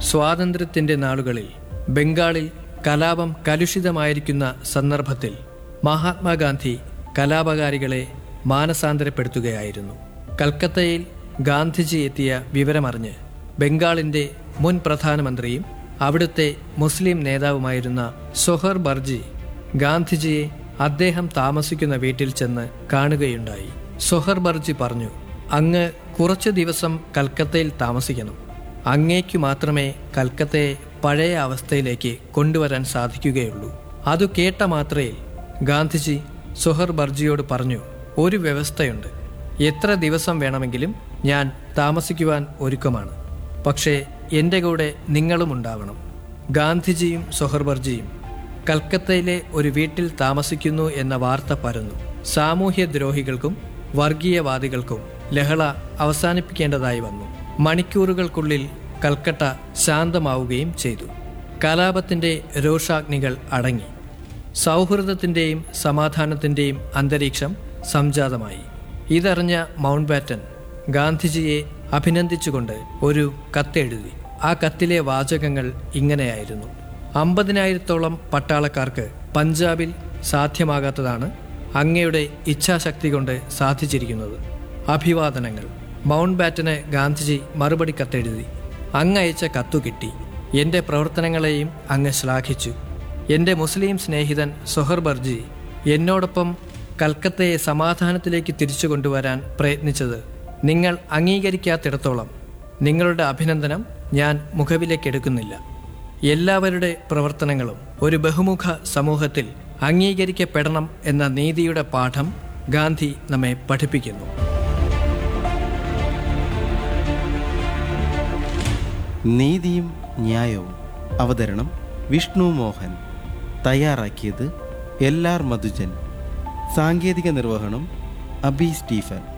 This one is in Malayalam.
സ്വാതന്ത്ര്യത്തിന്റെ നാളുകളിൽ ബംഗാളിൽ കലാപം കലുഷിതമായിരിക്കുന്ന സന്ദർഭത്തിൽ മഹാത്മാഗാന്ധി കലാപകാരികളെ മാനസാന്തരപ്പെടുത്തുകയായിരുന്നു കൽക്കത്തയിൽ ഗാന്ധിജി എത്തിയ വിവരമറിഞ്ഞ് ബംഗാളിന്റെ മുൻ പ്രധാനമന്ത്രിയും അവിടുത്തെ മുസ്ലിം നേതാവുമായിരുന്ന സൊഹർ ബർജി ഗാന്ധിജിയെ അദ്ദേഹം താമസിക്കുന്ന വീട്ടിൽ ചെന്ന് കാണുകയുണ്ടായി സൊഹർ ബർജി പറഞ്ഞു അങ്ങ് കുറച്ചു ദിവസം കൽക്കത്തയിൽ താമസിക്കണം അങ്ങേക്കു മാത്രമേ കൽക്കത്തയെ പഴയ അവസ്ഥയിലേക്ക് കൊണ്ടുവരാൻ സാധിക്കുകയുള്ളൂ അതു കേട്ട മാത്രയിൽ ഗാന്ധിജി സൊഹർ ബർജിയോട് പറഞ്ഞു ഒരു വ്യവസ്ഥയുണ്ട് എത്ര ദിവസം വേണമെങ്കിലും ഞാൻ താമസിക്കുവാൻ ഒരുക്കമാണ് പക്ഷേ എൻ്റെ കൂടെ നിങ്ങളും ഉണ്ടാവണം ഗാന്ധിജിയും സൊഹർ ബർജിയും കൽക്കത്തയിലെ ഒരു വീട്ടിൽ താമസിക്കുന്നു എന്ന വാർത്ത പരന്നു സാമൂഹ്യദ്രോഹികൾക്കും വർഗീയവാദികൾക്കും ലഹള അവസാനിപ്പിക്കേണ്ടതായി വന്നു മണിക്കൂറുകൾക്കുള്ളിൽ കൽക്കട്ട ശാന്തമാവുകയും ചെയ്തു കലാപത്തിന്റെ രോഷാഗ്നികൾ അടങ്ങി സൗഹൃദത്തിന്റെയും സമാധാനത്തിന്റെയും അന്തരീക്ഷം സംജാതമായി ഇതറിഞ്ഞ മൗണ്ട് ബാറ്റൻ ഗാന്ധിജിയെ അഭിനന്ദിച്ചുകൊണ്ട് ഒരു കത്തെഴുതി ആ കത്തിലെ വാചകങ്ങൾ ഇങ്ങനെയായിരുന്നു അമ്പതിനായിരത്തോളം പട്ടാളക്കാർക്ക് പഞ്ചാബിൽ സാധ്യമാകാത്തതാണ് അങ്ങയുടെ ഇച്ഛാശക്തി കൊണ്ട് സാധിച്ചിരിക്കുന്നത് അഭിവാദനങ്ങൾ മൗണ്ട് ബാറ്റന് ഗാന്ധിജി മറുപടി കത്തെഴുതി അങ്ങയച്ച കത്തു കിട്ടി എൻ്റെ പ്രവർത്തനങ്ങളെയും അങ്ങ് ശ്ലാഘിച്ചു എൻ്റെ മുസ്ലിം സ്നേഹിതൻ സൊഹർ ബർജി എന്നോടൊപ്പം കൽക്കത്തയെ സമാധാനത്തിലേക്ക് തിരിച്ചു കൊണ്ടുവരാൻ പ്രയത്നിച്ചത് നിങ്ങൾ അംഗീകരിക്കാത്തിടത്തോളം നിങ്ങളുടെ അഭിനന്ദനം ഞാൻ മുഖവിലേക്കെടുക്കുന്നില്ല എല്ലാവരുടെ പ്രവർത്തനങ്ങളും ഒരു ബഹുമുഖ സമൂഹത്തിൽ അംഗീകരിക്കപ്പെടണം എന്ന നീതിയുടെ പാഠം ഗാന്ധി നമ്മെ പഠിപ്പിക്കുന്നു നീതിയും ന്യായവും അവതരണം വിഷ്ണു മോഹൻ തയ്യാറാക്കിയത് എൽ ആർ മധുജൻ സാങ്കേതിക നിർവഹണം അബി സ്റ്റീഫൻ